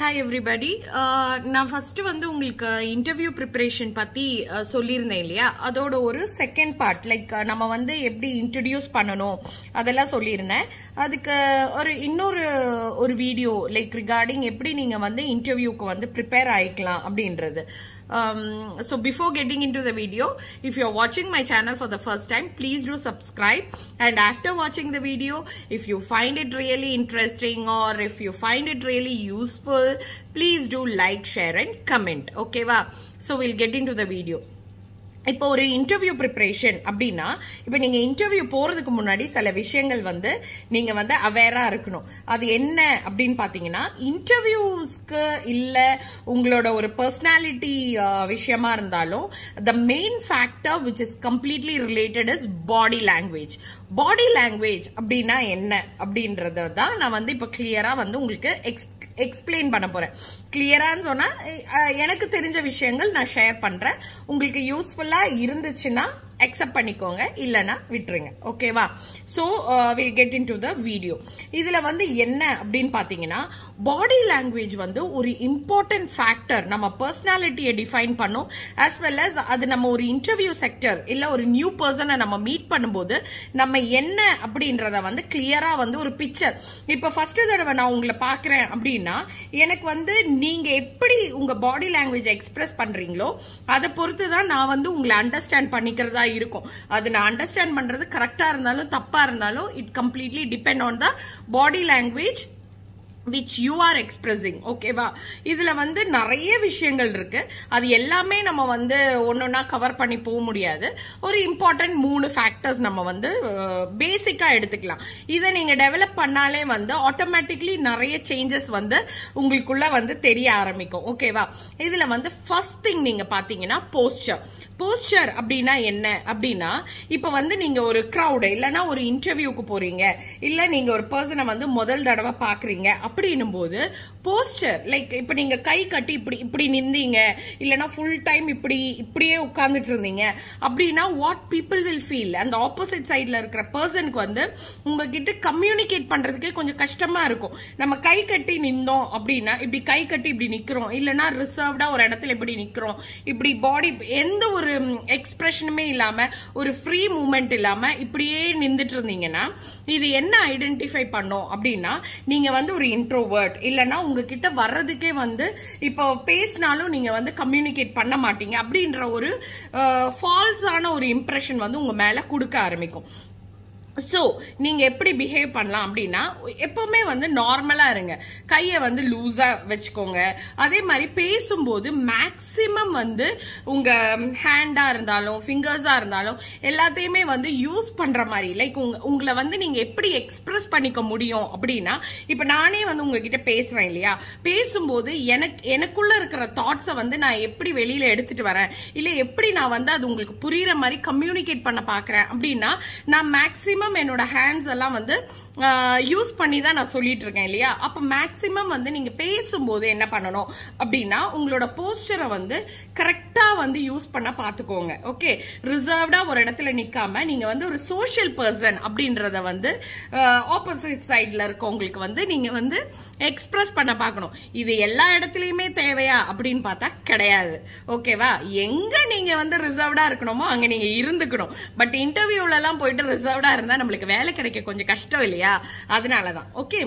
hi everybody நான் first வந்து உங்களுக்கு இன்டர்வியூ ப்ரிப்பரேஷன் பத்தி uh, சொல்லியிருந்தேன் இல்லையா அதோட ஒரு செகண்ட் பார்ட் லைக் நம்ம வந்து எப்படி இன்ட்ரடியூஸ் பண்ணணும் அதெல்லாம் சொல்லியிருந்தேன் அதுக்கு ஒரு இன்னொரு ஒரு வீடியோ லைக் ரிகார்டிங் எப்படி நீங்க வந்து இன்டர்வியூக்கு வந்து ப்ரிப்பேர் ஆயிக்கலாம் அப்படின்றது um, so before getting into the video if you're watching my channel for the first time please do subscribe and after watching the video if you find it really interesting or if you find it really useful please do like share and comment okay va so we'll get into the video இப்போ ஒரு interview preparation அப்படின்னா இப்போ நீங்க interview போறதுக்கு முன்னாடி சில விஷயங்கள் வந்து நீங்க வந்து அவேரா இருக்கணும் அது என்ன அப்படின்னு பாத்தீங்கன்னா இன்டர்வியூஸ்க்கு இல்ல உங்களோட ஒரு பர்சனாலிட்டி விஷயமா இருந்தாலும் the main factor which is completely related is body language body language அப்படின்னா என்ன அப்படின்றத தான் நான் வந்து இப்போ கிளியரா வந்து உங்களுக்கு எக்ஸ் எக்ஸ்பிளைன் பண்ண போறேன் கிளியரான்னு சொன்னா அஹ், எனக்கு தெரிஞ்ச விஷயங்கள் நான் ஷேர் பண்றேன் உங்களுக்கு யூஸ்ஃபுல்லா இருந்துச்சுன்னா அக்செப்ட் பண்ணிக்கோங்க இல்லனா விட்டுருங்க ஓகேவா so will get into the video இதுல வந்து என்ன அப்படின்னு பாத்தீங்கன்னா பாடி லாங்குவேஜ் வந்து ஒரு இம்பார்ட்டன்ட் ஃபேக்டர் நம்ம பர்சனாலிட்டியை டிஃபைன் பண்ணும் ஆஸ் வெல் as அது நம்ம ஒரு இன்டர்வியூ செக்டர் இல்ல ஒரு நியூ பர்சனை நம்ம மீட் பண்ணும்போது நம்ம என்ன அப்படின்றத வந்து கிளியரா வந்து ஒரு பிக்சர் இப்ப ஃபர்ஸ்ட் தடவை நான் உங்களை பாக்குறேன் அப்படின்னா எனக்கு வந்து நீங்க எப்படி உங்க பாடி லாங்குவேஜ் எக்ஸ்பிரஸ் பண்றீங்களோ அதை பொறுத்து தான் நான் வந்து உங்களை அண்டர்ஸ்டாண்ட் பண்ணிக்கிறதா இருக்கும் அது நான் அண்டர்ஸ்டாண்ட் பண்றது கரெக்டா இருந்தாலும் தப்பா இருந்தாலும் it completely depend on the body language which you are expressing ஓகேவா இதுல வந்து நிறைய விஷயங்கள் இருக்கு அது எல்லாமே நம்ம வந்து ஒன்னொன்னா கவர் பண்ணி போக முடியாது ஒரு இம்பார்ட்டன்ட் மூணு ஃபேக்டர்ஸ் நம்ம வந்து பேசிக்கா எடுத்துக்கலாம் இதை நீங்க டெவலப் பண்ணாலே வந்து ஆட்டோமேட்டிக்லி நிறைய சேஞ்சஸ் வந்து உங்களுக்குள்ள வந்து தெரிய ஆரம்பிக்கும் ஓகேவா இதுல வந்து ஃபர்ஸ்ட் திங் நீங்க பாத்தீங்கன்னா போஸ்டர் போஸ்டர் அப்படின்னா என்ன அப்படின்னா இப்ப வந்து நீங்க ஒரு கிரௌடு இல்லனா ஒரு இன்டர்வியூக்கு போறீங்க இல்ல நீங்க ஒரு பர்சனை வந்து முதல் தடவை பாக்குறீங்க அப்படின்னும் போது போஸ்டர் லைக் இப்ப நீங்க கை கட்டி இப்படி இப்படி நின்றீங்க இல்லனா ஃபுல் டைம் இப்படி இப்படியே உட்கார்ந்துட்டு இருந்தீங்க அப்படின்னா வாட் பீப்புள் வில் ஃபீல் அந்த ஆப்போசிட் சைட்ல இருக்கிற பர்சனுக்கு வந்து உங்ககிட்ட கம்யூனிகேட் பண்றதுக்கே கொஞ்சம் கஷ்டமா இருக்கும் நம்ம கை கட்டி நின்றோம் அப்படின்னா இப்படி கை கட்டி இப்படி நிக்கிறோம் இல்லனா ரிசர்வ்டா ஒரு இடத்துல இப்படி நிக்கிறோம் இப்படி பாடி எந்த ஒரு எக்ஸ்பிரஷனுமே இல்லாம ஒரு ஃப்ரீ மூமெண்ட் இல்லாம இப்படியே நின்றுட்டு இருந்தீங்கன்னா இது என்ன ஐடென்டிஃபை பண்ணும் அப்படின்னா நீங்க வந்து ஒரு இன்ட்ரோவர்ட் இல்லனா உங்ககிட்ட வர்றதுக்கே வந்து இப்போ பேசினாலும் நீங்க வந்து கம்யூனிகேட் பண்ண மாட்டீங்க அப்படின்ற ஒரு ஃபால்ஸான ஒரு இம்ப்ரெஷன் வந்து உங்க மேல கொடுக்க ஆரம்பிக்கும் ஸோ நீங்க எப்படி பிஹேவ் பண்ணலாம் அப்படின்னா எப்பவுமே வந்து நார்மலா இருங்க கையை வந்து லூஸா வச்சுக்கோங்க அதே மாதிரி பேசும்போது மேக்சிமம் வந்து உங்க ஹேண்டா இருந்தாலும் ஃபிங்கர்ஸா இருந்தாலும் எல்லாத்தையுமே வந்து யூஸ் பண்ற மாதிரி லைக் உங்க உங்களை வந்து நீங்க எப்படி எக்ஸ்பிரஸ் பண்ணிக்க முடியும் அப்படின்னா இப்ப நானே வந்து உங்ககிட்ட பேசுறேன் இல்லையா பேசும்போது எனக்கு எனக்குள்ள இருக்கிற தாட்ஸை வந்து நான் எப்படி வெளியில எடுத்துட்டு வரேன் இல்ல எப்படி நான் வந்து அது உங்களுக்கு புரியுற மாதிரி கம்யூனிகேட் பண்ண பாக்குறேன் அப்படின்னா நான் மேக்சிமம் என்னோட ஹேண்ட்ஸ் எல்லாம் வந்து யூஸ் பண்ணி தான் நான் சொல்லிட்டு இருக்கேன் இல்லையா அப்ப மேக்சிமம் வந்து நீங்க பேசும்போது என்ன பண்ணணும் அப்படின்னா உங்களோட போஸ்டரை வந்து கரெக்டா வந்து யூஸ் பண்ண பாத்துக்கோங்க ஓகே ரிசர்வ்டா ஒரு இடத்துல நிக்காம நீங்க வந்து ஒரு சோஷியல் பர்சன் அப்படின்றத வந்து ஆப்போசிட் சைட்ல இருக்கவங்களுக்கு வந்து நீங்க வந்து எக்ஸ்பிரஸ் பண்ண பார்க்கணும் இது எல்லா இடத்துலயுமே தேவையா அப்படின்னு பார்த்தா கிடையாது ஓகேவா எங்க நீங்க வந்து ரிசர்வ்டா இருக்கணுமோ அங்க நீங்க இருந்துக்கணும் பட் இன்டர்வியூல எல்லாம் போயிட்டு ரிசர்வ்டா இருந்தா நம்மளுக்கு வேலை கிடைக்க கொஞ்சம் கஷ்டம் இல்லையா அதனாலதான் okay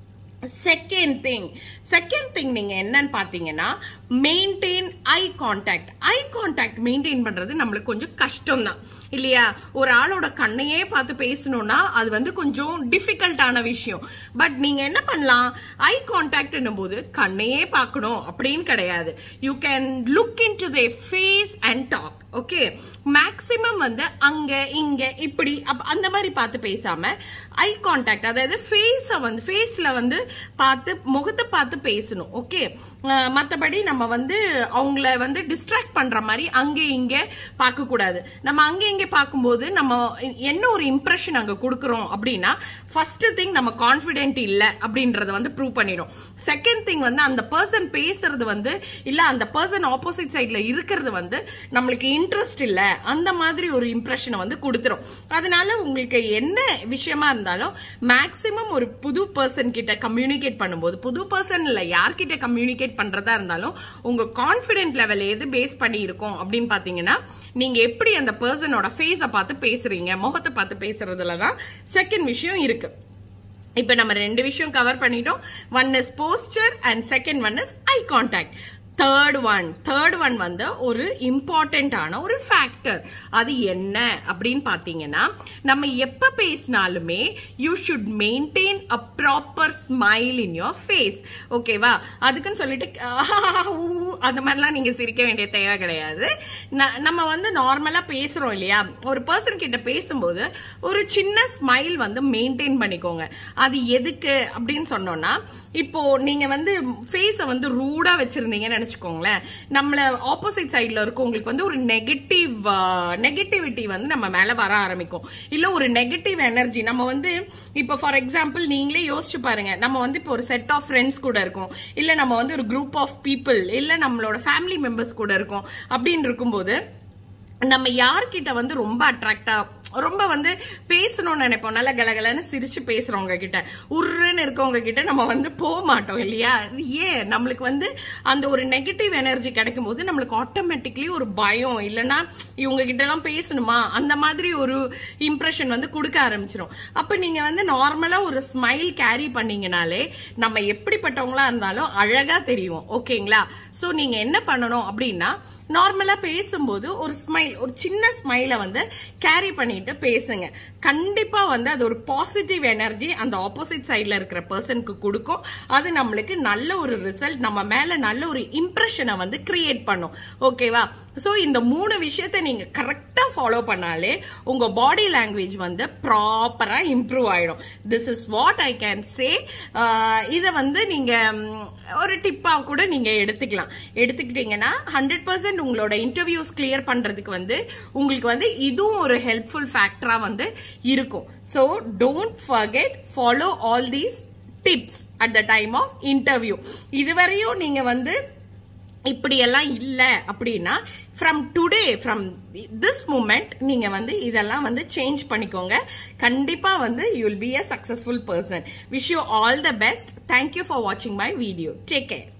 second thing second thing நீங்க என்னன்னு பாத்தீங்கன்னா maintain eye contact eye contact maintain பண்றது நம்மளுக்கு கொஞ்சம் கஷ்டம் தான் இல்லையா ஒரு ஆளோட கண்ணையே பார்த்து பேசணும்னா அது வந்து கொஞ்சம் டிஃபிகல்ட்டான விஷயம் பட் நீங்க என்ன பண்ணலாம் ஐ கான்டாக்ட் போது கண்ணையே பார்க்கணும் அப்படின்னு கிடையாது you can look into the face and talk okay maximum வந்து அங்க இங்க இப்படி அப்ப அந்த மாதிரி பார்த்து பேசாம ஐ கான்டாக்ட் அதாவது ஃபேஸ வந்து ஃபேஸ்ல வந்து பார்த்து முகத்தை பார்த்து பேசணும் ஓகே மத்தபடி நம்ம வந்து அவங்கள வந்து டிஸ்ட்ராக்ட் பண்ற மாதிரி அங்க இங்க பார்க்க கூடாது நம்ம அங்க இங்க பார்க்கும்போது நம்ம என்ன ஒரு இம்ப்ரெஷன் அங்க கொடுக்கறோம் அப்படின்னா ஃபர்ஸ்ட் திங் நம்ம கான்பிடென்ட் இல்ல அப்படின்றத வந்து ப்ரூவ் பண்ணிடும் செகண்ட் திங் வந்து அந்த பர்சன் பேசுறது வந்து இல்ல அந்த பர்சன் ஆப்போசிட் சைட்ல இருக்கிறது வந்து நம்மளுக்கு இன்ட்ரெஸ்ட் இல்ல அந்த மாதிரி ஒரு இம்ப்ரெஷனை வந்து கொடுத்துரும் அதனால உங்களுக்கு என்ன விஷயமா இருந்தாலும் மேக்சிமம் ஒரு புது பர்சன் கிட்ட கம்யூனிகேட் கம்யூனிகேட் பண்ணும்போது புது பர்சன் இல்ல யார்கிட்ட கம்யூனிகேட் பண்றதா இருந்தாலும் உங்க கான்பிடென்ட் லெவல் எது பேஸ் பண்ணி இருக்கும் அப்படின்னு பாத்தீங்கன்னா நீங்க எப்படி அந்த பர்சனோட ஃபேஸ பார்த்து பேசுறீங்க முகத்தை பார்த்து பேசுறதுல தான் செகண்ட் விஷயம் இருக்கு இப்ப நம்ம ரெண்டு விஷயம் கவர் பண்ணிட்டோம் one is poster and second one is eye contact third one third one வந்து ஒரு இம்பார்ட்டன்டான ஒரு ஃபேக்டர் அது என்ன அப்படின்னு பாத்தீங்கன்னா நம்ம எப்ப பேசினாலுமே you should maintain a proper smile in your face ஓகேவா அதுக்குன்னு சொல்லிட்டு ஆஹ், ஊ, அந்த மாதிரிலாம் நீங்க சிரிக்க வேண்டிய தேவை கிடையாது ந- நம்ம வந்து நார்மலா பேசுறோம் இல்லையா ஒரு பர்சன் கிட்ட பேசும்போது ஒரு சின்ன ஸ்மைல் வந்து மெயின்டைன் பண்ணிக்கோங்க அது எதுக்கு அப்படின்னு சொன்னோம்னா இப்போ நீங்க வந்து ஃபேஸ வந்து ரூடா வச்சிருந்தீங்கன்னு நினைச்சுக்கோங்களேன் நம்மள ஆப்போசிட் சைடுல இருக்கவங்களுக்கு வந்து ஒரு நெகட்டிவ் நெகட்டிவிட்டி வந்து நம்ம மேல வர ஆரம்பிக்கும் இல்ல ஒரு நெகட்டிவ் எனர்ஜி நம்ம வந்து இப்போ ஃபார் எக்ஸாம்பிள் நீங்களே யோசிச்சு பாருங்க நம்ம வந்து இப்போ ஒரு செட் ஆஃப் ஃப்ரெண்ட்ஸ் கூட இருக்கோம் இல்ல நம்ம வந்து ஒரு குரூப் ஆஃப் பீப்புள் இல்ல நம்மளோட ஃபேமிலி மெம்பர்ஸ் கூட இருக்கோம் அப்படின்னு இருக்கும்போது நம்ம யார்கிட்ட வந்து ரொம்ப அட்ராக்டா ரொம்ப வந்து பேசணும்னு நினைப்போம் நல்ல கலகலன்னு சிரிச்சு பேசுறவங்க கிட்ட உருன்னு இருக்கவங்க கிட்ட நம்ம வந்து போக மாட்டோம் இல்லையா இது ஏன் நம்மளுக்கு வந்து அந்த ஒரு நெகட்டிவ் எனர்ஜி கிடைக்கும் போது நம்மளுக்கு ஆட்டோமேட்டிக்லி ஒரு பயம் இல்லைன்னா இவங்க கிட்ட எல்லாம் பேசணுமா அந்த மாதிரி ஒரு இம்ப்ரெஷன் வந்து கொடுக்க ஆரம்பிச்சிடும் அப்ப நீங்க வந்து நார்மலா ஒரு ஸ்மைல் கேரி பண்ணீங்கனாலே நம்ம எப்படிப்பட்டவங்களா இருந்தாலும் அழகா தெரியும் ஓகேங்களா சோ நீங்க என்ன பண்ணணும் அப்படின்னா நார்மலா பேசும்போது ஒரு ஸ்மைல் ஒரு சின்ன ஸ்மைல வந்து கேரி பண்ணிட்டு பேசுங்க கண்டிப்பா வந்து அது ஒரு பாசிட்டிவ் எனர்ஜி அந்த ஆப்போசிட் சைட்ல இருக்கிற பர்சனுக்கு கொடுக்கும் அது நம்மளுக்கு நல்ல ஒரு ரிசல்ட் நம்ம மேல நல்ல ஒரு இம்ப்ரெஷனை வந்து கிரியேட் பண்ணும் ஓகேவா சோ இந்த மூணு விஷயத்தை நீங்க கரெக்டா ஃபாலோ பண்ணாலே உங்க பாடி லாங்குவேஜ் வந்து ப்ராப்பரா இம்ப்ரூவ் ஆயிடும் this is what I can say இதை வந்து நீங்க ம், ஒரு டிப்பா கூட நீங்க எடுத்துக்கலாம் எடுத்துக்கிட்டீங்கன்னா ஹண்ட்ரட் பர்சன்ட் உங்களோட இன்டர்வியூஸ் கிளியர் பண்றதுக்கு வந்து உங்களுக்கு வந்து இதுவும் ஒரு ஹெல்ப்ஃபுல் ஃபேக்டரா வந்து இருக்கும் so don't forget follow all these tips at the time of interview இதுவரையும் நீங்க வந்து இப்படியெல்லாம் இல்ல அப்படின்னா from today from this moment நீங்க வந்து இதெல்லாம் வந்து சேஞ்ச் பண்ணிக்கோங்க கண்டிப்பா வந்து you will be a successful person wish you all the best thank you for வாட்சிங் மை வீடியோ டேக் கேர்